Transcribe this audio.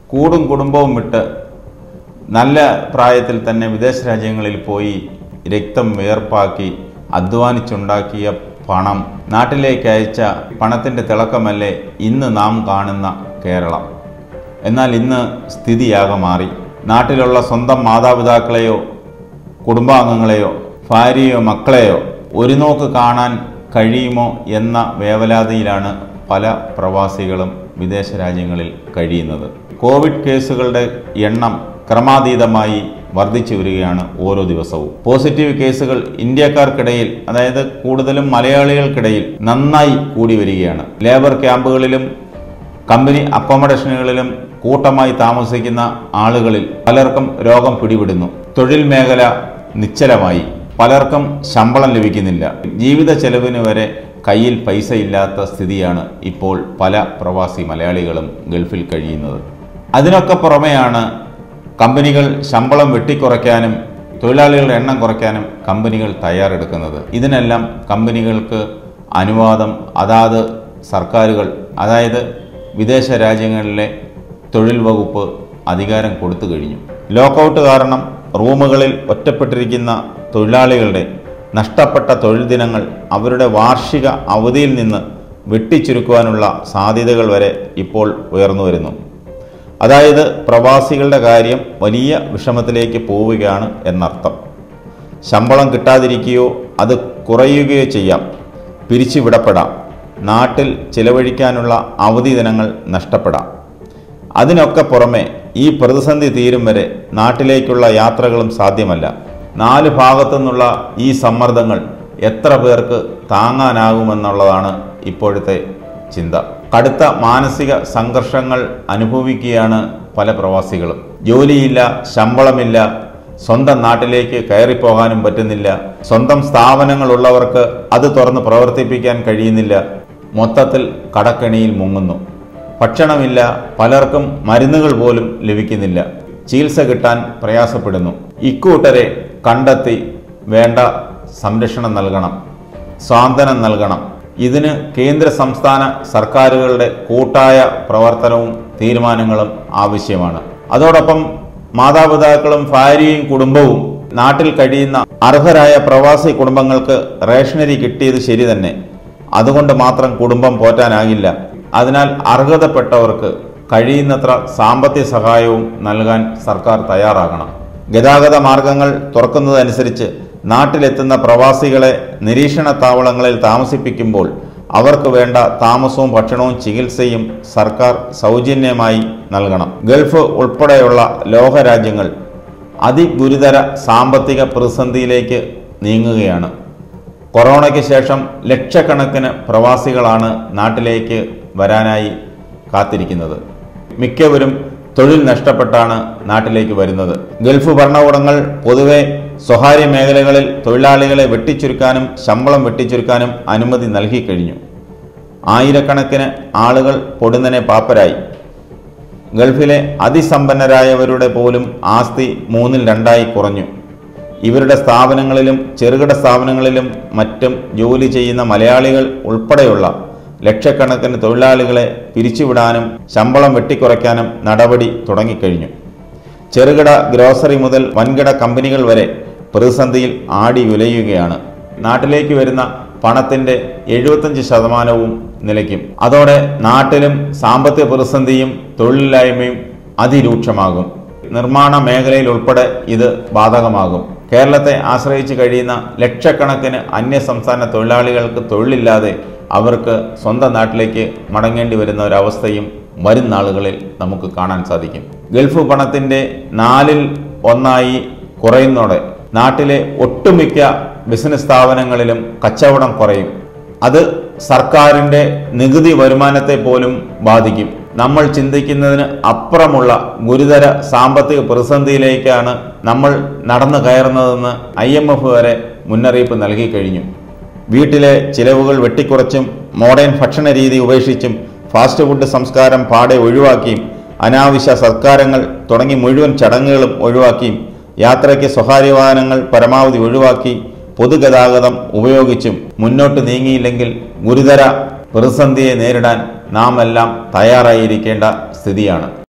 കൂടും കുടുംബവും വിട്ട് നല്ല പ്രായത്തിൽ തന്നെ വിദേശ രാജ്യങ്ങളിൽ പോയി രക്തം വിയർപ്പാക്കി അധ്വാനിച്ചുണ്ടാക്കിയ പണം നാട്ടിലേക്ക് അയച്ച പണത്തിൻ്റെ തിളക്കമല്ലേ ഇന്ന് നാം കാണുന്ന കേരളം എന്നാൽ ഇന്ന് സ്ഥിതിയാകെ മാറി നാട്ടിലുള്ള സ്വന്തം മാതാപിതാക്കളെയോ കുടുംബാംഗങ്ങളെയോ ഭാര്യയോ മക്കളെയോ ഒരു നോക്ക് കാണാൻ കഴിയുമോ എന്ന വേവലാതിയിലാണ് പല പ്രവാസികളും വിദേശ രാജ്യങ്ങളിൽ കഴിയുന്നത് കോവിഡ് കേസുകളുടെ എണ്ണം ക്രമാതീതമായി വർദ്ധിച്ചു വരികയാണ് ഓരോ ദിവസവും പോസിറ്റീവ് കേസുകൾ ഇന്ത്യക്കാർക്കിടയിൽ അതായത് കൂടുതലും മലയാളികൾക്കിടയിൽ നന്നായി കൂടി വരികയാണ് ലേബർ ക്യാമ്പുകളിലും കമ്പനി അക്കോമഡേഷനുകളിലും കൂട്ടമായി താമസിക്കുന്ന ആളുകളിൽ പലർക്കും രോഗം പിടിപെടുന്നു തൊഴിൽ മേഖല നിശ്ചലമായി പലർക്കും ശമ്പളം ലഭിക്കുന്നില്ല ജീവിത ചെലവിന് വരെ കയ്യിൽ പൈസ ഇല്ലാത്ത സ്ഥിതിയാണ് ഇപ്പോൾ പല പ്രവാസി മലയാളികളും ഗൾഫിൽ കഴിയുന്നത് അതിനൊക്കെ പുറമെയാണ് കമ്പനികൾ ശമ്പളം വെട്ടിക്കുറയ്ക്കാനും തൊഴിലാളികളുടെ എണ്ണം കുറയ്ക്കാനും കമ്പനികൾ തയ്യാറെടുക്കുന്നത് ഇതിനെല്ലാം കമ്പനികൾക്ക് അനുവാദം അതാത് സർക്കാരുകൾ അതായത് വിദേശ രാജ്യങ്ങളിലെ തൊഴിൽ വകുപ്പ് അധികാരം കൊടുത്തു കഴിഞ്ഞു ലോക്കൗട്ട് കാരണം റൂമുകളിൽ ഒറ്റപ്പെട്ടിരിക്കുന്ന തൊഴിലാളികളുടെ നഷ്ടപ്പെട്ട തൊഴിൽ ദിനങ്ങൾ അവരുടെ വാർഷിക അവധിയിൽ നിന്ന് വെട്ടിച്ചുരുക്കുവാനുള്ള സാധ്യതകൾ വരെ ഇപ്പോൾ ഉയർന്നു വരുന്നു അതായത് പ്രവാസികളുടെ കാര്യം വലിയ വിഷമത്തിലേക്ക് പോവുകയാണ് എന്നർത്ഥം ശമ്പളം കിട്ടാതിരിക്കുകയോ അത് കുറയുകയോ ചെയ്യാം പിരിച്ചുവിടപ്പെടാം നാട്ടിൽ ചിലവഴിക്കാനുള്ള അവധി ദിനങ്ങൾ നഷ്ടപ്പെടാം അതിനൊക്കെ പുറമെ ഈ പ്രതിസന്ധി തീരും വരെ നാട്ടിലേക്കുള്ള യാത്രകളും സാധ്യമല്ല നാല് ഭാഗത്തു നിന്നുള്ള ഈ സമ്മർദ്ദങ്ങൾ എത്ര പേർക്ക് താങ്ങാനാകുമെന്നുള്ളതാണ് ഇപ്പോഴത്തെ ചിന്ത കടുത്ത മാനസിക സംഘർഷങ്ങൾ അനുഭവിക്കുകയാണ് പല പ്രവാസികളും ജോലിയില്ല ശമ്പളമില്ല സ്വന്തം നാട്ടിലേക്ക് കയറിപ്പോകാനും പറ്റുന്നില്ല സ്വന്തം സ്ഥാപനങ്ങളുള്ളവർക്ക് അത് തുറന്ന് പ്രവർത്തിപ്പിക്കാൻ കഴിയുന്നില്ല മൊത്തത്തിൽ കടക്കെണിയിൽ മുങ്ങുന്നു ഭക്ഷണമില്ല പലർക്കും മരുന്നുകൾ പോലും ലഭിക്കുന്നില്ല ചികിത്സ കിട്ടാൻ പ്രയാസപ്പെടുന്നു ഇക്കൂട്ടരെ കണ്ടെത്തി വേണ്ട സംരക്ഷണം നൽകണം സ്വാന്തനം നൽകണം ഇതിന് കേന്ദ്ര സംസ്ഥാന സർക്കാരുകളുടെ കൂട്ടായ പ്രവർത്തനവും തീരുമാനങ്ങളും ആവശ്യമാണ് അതോടൊപ്പം മാതാപിതാക്കളും ഭാര്യയും കുടുംബവും നാട്ടിൽ കഴിയുന്ന അർഹരായ പ്രവാസി കുടുംബങ്ങൾക്ക് റേഷനരി കിട്ടിയത് ശരി തന്നെ അതുകൊണ്ട് മാത്രം കുടുംബം പോറ്റാനാകില്ല അതിനാൽ അർഹതപ്പെട്ടവർക്ക് കഴിയുന്നത്ര സാമ്പത്തിക സഹായവും നൽകാൻ സർക്കാർ തയ്യാറാകണം ഗതാഗത മാർഗങ്ങൾ തുറക്കുന്നതനുസരിച്ച് നാട്ടിലെത്തുന്ന പ്രവാസികളെ നിരീക്ഷണ താവളങ്ങളിൽ താമസിപ്പിക്കുമ്പോൾ അവർക്ക് വേണ്ട താമസവും ഭക്ഷണവും ചികിത്സയും സർക്കാർ സൗജന്യമായി നൽകണം ഗൾഫ് ഉൾപ്പെടെയുള്ള ലോകരാജ്യങ്ങൾ അതിഗുരുതര സാമ്പത്തിക പ്രതിസന്ധിയിലേക്ക് നീങ്ങുകയാണ് കൊറോണയ്ക്ക് ശേഷം ലക്ഷക്കണക്കിന് പ്രവാസികളാണ് നാട്ടിലേക്ക് വരാനായി കാത്തിരിക്കുന്നത് മിക്കവരും തൊഴിൽ നഷ്ടപ്പെട്ടാണ് നാട്ടിലേക്ക് വരുന്നത് ഗൾഫ് ഭരണകൂടങ്ങൾ പൊതുവെ സ്വകാര്യ മേഖലകളിൽ തൊഴിലാളികളെ വെട്ടിച്ചുരുക്കാനും ശമ്പളം വെട്ടിച്ചുരുക്കാനും അനുമതി നൽകി കഴിഞ്ഞു ആയിരക്കണക്കിന് ആളുകൾ പൊടുന്നനെ പാപ്പരായി ഗൾഫിലെ അതിസമ്പന്നരായവരുടെ പോലും ആസ്തി മൂന്നിൽ രണ്ടായി കുറഞ്ഞു ഇവരുടെ സ്ഥാപനങ്ങളിലും ചെറുകിട സ്ഥാപനങ്ങളിലും മറ്റും ജോലി ചെയ്യുന്ന മലയാളികൾ ഉൾപ്പെടെയുള്ള ലക്ഷക്കണക്കിന് തൊഴിലാളികളെ പിരിച്ചുവിടാനും ശമ്പളം വെട്ടിക്കുറയ്ക്കാനും നടപടി തുടങ്ങിക്കഴിഞ്ഞു ചെറുകിട ഗ്രോസറി മുതൽ വൻകിട കമ്പനികൾ വരെ പ്രതിസന്ധിയിൽ ആടി ഉലയുകയാണ് നാട്ടിലേക്ക് വരുന്ന പണത്തിൻ്റെ എഴുപത്തഞ്ച് ശതമാനവും നിലയ്ക്കും അതോടെ നാട്ടിലും സാമ്പത്തിക പ്രതിസന്ധിയും തൊഴിലില്ലായ്മയും അതിരൂക്ഷമാകും നിർമ്മാണ മേഖലയിൽ ഉൾപ്പെടെ ഇത് ബാധകമാകും കേരളത്തെ ആശ്രയിച്ച് കഴിയുന്ന ലക്ഷക്കണക്കിന് അന്യസംസ്ഥാന തൊഴിലാളികൾക്ക് തൊഴിലില്ലാതെ അവർക്ക് സ്വന്തം നാട്ടിലേക്ക് മടങ്ങേണ്ടി വരുന്ന ഒരവസ്ഥയും വരും നാളുകളിൽ നമുക്ക് കാണാൻ സാധിക്കും ഗൾഫ് പണത്തിൻ്റെ നാലിൽ ഒന്നായി കുറയുന്നതോടെ നാട്ടിലെ ഒട്ടുമിക്ക ബിസിനസ് സ്ഥാപനങ്ങളിലും കച്ചവടം കുറയും അത് സർക്കാരിൻ്റെ നികുതി വരുമാനത്തെ പോലും ബാധിക്കും നമ്മൾ ചിന്തിക്കുന്നതിന് അപ്പുറമുള്ള ഗുരുതര സാമ്പത്തിക പ്രതിസന്ധിയിലേക്കാണ് നമ്മൾ നടന്നു കയറുന്നതെന്ന് ഐ എം എഫ് വരെ മുന്നറിയിപ്പ് നൽകി കഴിഞ്ഞു വീട്ടിലെ ചിലവുകൾ വെട്ടിക്കുറച്ചും മോഡേൺ ഭക്ഷണ രീതി ഉപേക്ഷിച്ചും ഫാസ്റ്റ് ഫുഡ് സംസ്കാരം പാടെ ഒഴിവാക്കിയും അനാവശ്യ സത്കാരങ്ങൾ തുടങ്ങി മുഴുവൻ ചടങ്ങുകളും ഒഴിവാക്കിയും യാത്രയ്ക്ക് സ്വകാര്യ വാഹനങ്ങൾ പരമാവധി ഒഴിവാക്കി പൊതുഗതാഗതം ഉപയോഗിച്ചും മുന്നോട്ട് നീങ്ങിയില്ലെങ്കിൽ ഗുരുതര പ്രതിസന്ധിയെ നേരിടാൻ നാം എല്ലാം തയ്യാറായിരിക്കേണ്ട സ്ഥിതിയാണ്